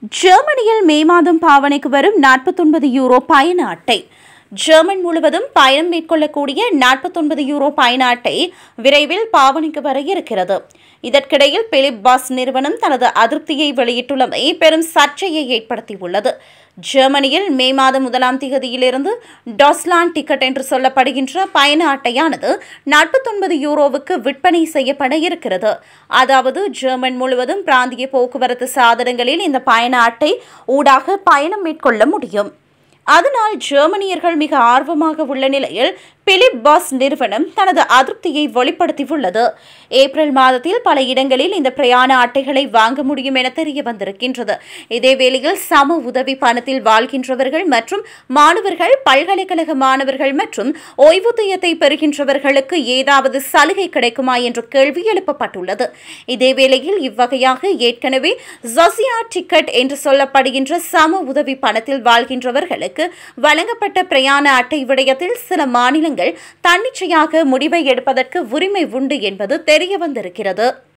ஜெர்மனியில் மே மாதம் பாவனைக்கு வரும் நாற்பத்தொன்பது யூரோ பயண அட்டை ஜெர்மன் முழுவதும் பயணம் மேற்கொள்ளக்கூடிய நாற்பத்தொன்பது யூரோ பயண அட்டை விரைவில் பாவனைக்கு வர இருக்கிறது இதற்கிடையில் பிலிப் பாஸ் நிறுவனம் தனது அதிருப்தியை வெளியிட்டுள்ளமை பெரும் சர்ச்சையை ஏற்படுத்தியுள்ளது ஜெர்மனியில் மே மாதம் முதலாம் தேதியிலிருந்து டாஸ்லான் டிக்கெட் என்று சொல்லப்படுகின்ற பயண அட்டையானது நாற்பத்தொன்பது யூரோவுக்கு விற்பனை செய்யப்பட இருக்கிறது அதாவது ஜெர்மன் முழுவதும் பிராந்திய போக்குவரத்து சாதனங்களில் இந்த பயண அட்டை ஊடாக பயணம் மேற்கொள்ள முடியும் அதனால் ஜெர்மனியர்கள் மிக ஆர்வமாக உள்ள நிலையில் பிலிப் பாஸ் நிறுவனம் தனது அதிருப்தியை வெளிப்படுத்தியுள்ளது ஏப்ரல் மாதத்தில் பல இடங்களில் இந்த பிரயாண அட்டைகளை வாங்க முடியும் என தெரிய வந்திருக்கின்றது இதேவேளையில் சம உதவி பணத்தில் வாழ்கின்றவர்கள் மற்றும் மாணவர்கள் பல்கலைக்கழக மாணவர்கள் மற்றும் ஓய்வூதியத்தை பெறுகின்றவர்களுக்கு ஏதாவது சலுகை கிடைக்குமா என்ற கேள்வி எழுப்பப்பட்டுள்ளது இதேவேளையில் இவ்வகையாக ஏற்கனவே ஜொசியா டிக்கெட் என்று சொல்லப்படுகின்ற சம உதவி பணத்தில் வாழ்கின்றவர்களுக்கு வழங்கப்பட்ட பிரயாண அட்டை விடயத்தில் சில மாநிலங்கள் தன்னிச்சையாக முடிவை எடுப்பதற்கு உரிமை உண்டு என்பது தெரிய வந்திருக்கிறது